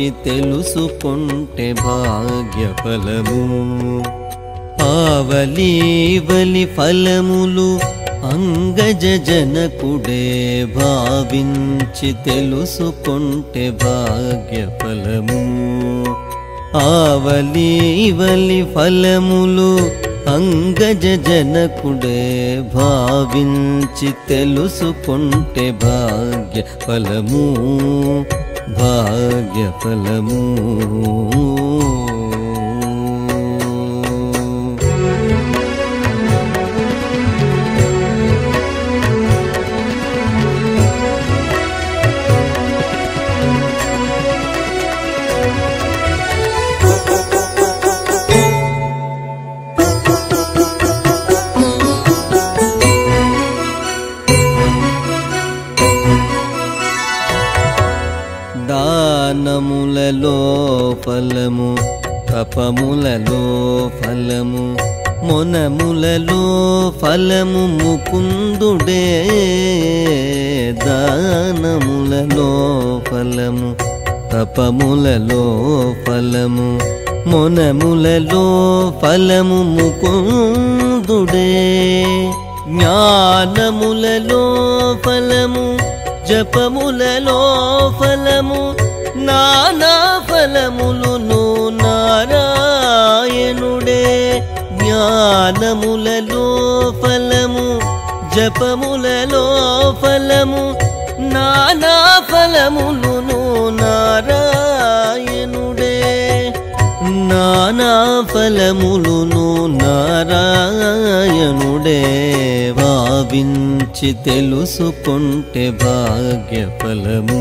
భావించి తెలుసుకుంటే భాగ్య ఫలము ఆవలీవలి ఫలములు అంగజ జనకుడే భావించి తెలుసుకుంటే భాగ్య ఫలము ఆవలీవలి ఫలములు అంగజ జనకుడే భావించి తెలుసుకుంటే భాగ్య ఫలము భాగ్య ఫలము దానములలో ఫలము తపములలో ఫలము మొనములలో ఫలము ముకుందుడే దానములలో ఫలము తపములలో ఫలము మొనములలో ఫలము ముకుందుడే జ్ఞానములలో ఫలము జపములలో ఫలము నానా ఫలములును నారాయణుడే జ్ఞానములలో ఫలము జపములలో ఫలము నానా ఫలములును నారాయణుడే నానా ఫలములును నారాయణుడే భావించి తెలుసుకుంటే భాగ్య ఫలము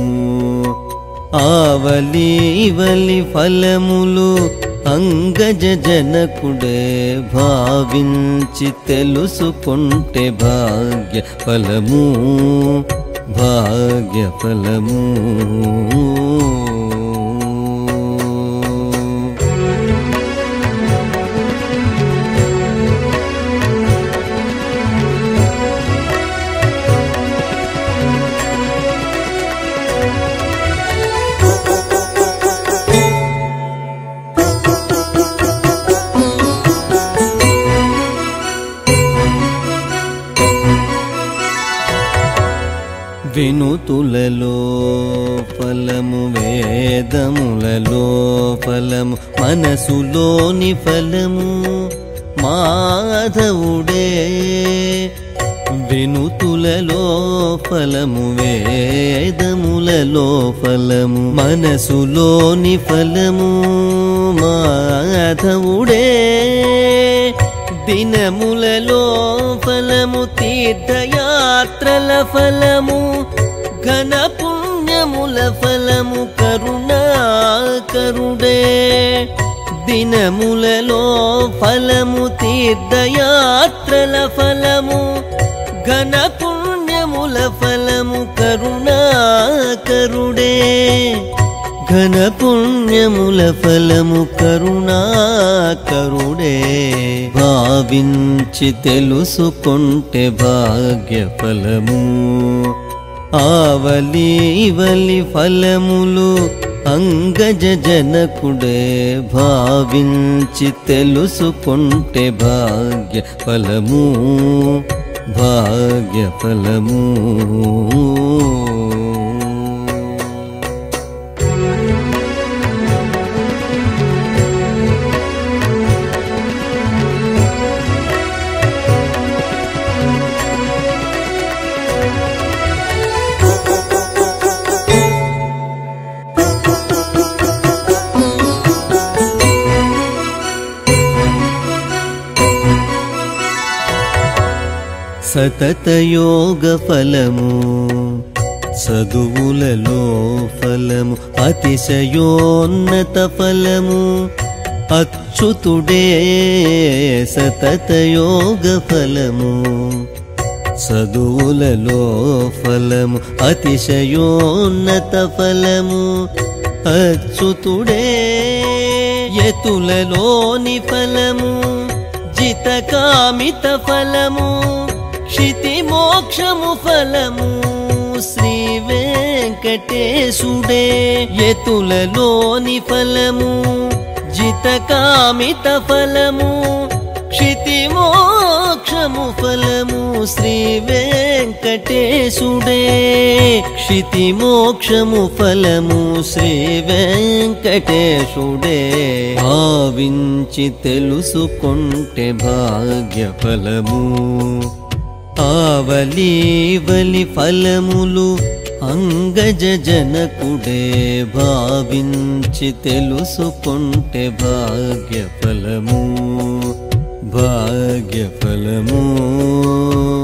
ఆవలీవలి ఫలములు అంగజ జనకుడే భావించి తెలుసుకుంటే భాగ్య ఫలము భాగ్య ఫలము వినుతులలో ఫలము వేదములలో ఫలము మనసులోని ఫలము మాధవుడే వినుతులలో ఫలము వేదములలో ఫలము మనసులోని ఫలము మాధవుడే దినములలో ఫలము తీర్థయాత్రల ఫలము ఘన పుణ్యముల ఫలము కరుణాకరుడే దినములలో ఫలము తీర్థయాత్రల ఫలము ఘన పుణ్యముల ఫలము కరుణాకరుడే ఘన పుణ్యముల ఫలము కరుణాకరుడే భావించి తెలుసుకుంటే భాగ్య ఫలము ఆవలీవలి ఫలములు అంగజ జనకుడే భావించి తెలుసుకుంటే భాగ్య ఫలము భాగ్య ఫలము సతత యోగ ఫలము చదువులలో ఫలము అతిశయోన్నత ఫలము అచ్యుతుడే సతత యోగ ఫలము చదువులలో ఫలము అతిశయోన్నత ఫలము అచ్యుతుడే ఎతులలోని ఫలము జితకామిత ఫలము క్షితి మోక్షము ఫలము శ్రీ వెంకటేశుడే ఎతులలోని ఫలము జితకామిత ఫలము క్షితి మోక్షము ఫలము శ్రీ వెంకటేశుడే క్షితి మోక్షము ఫలము శ్రీ వెంకటేశుడే భావించి తెలుసుకుంటే భాగ్య ఫలము ఆవలీవలి ఫలములు అంగజ జనకుడే భావించి తెలుసుకుంటే భాగ్య ఫలము భాగ్య ఫలము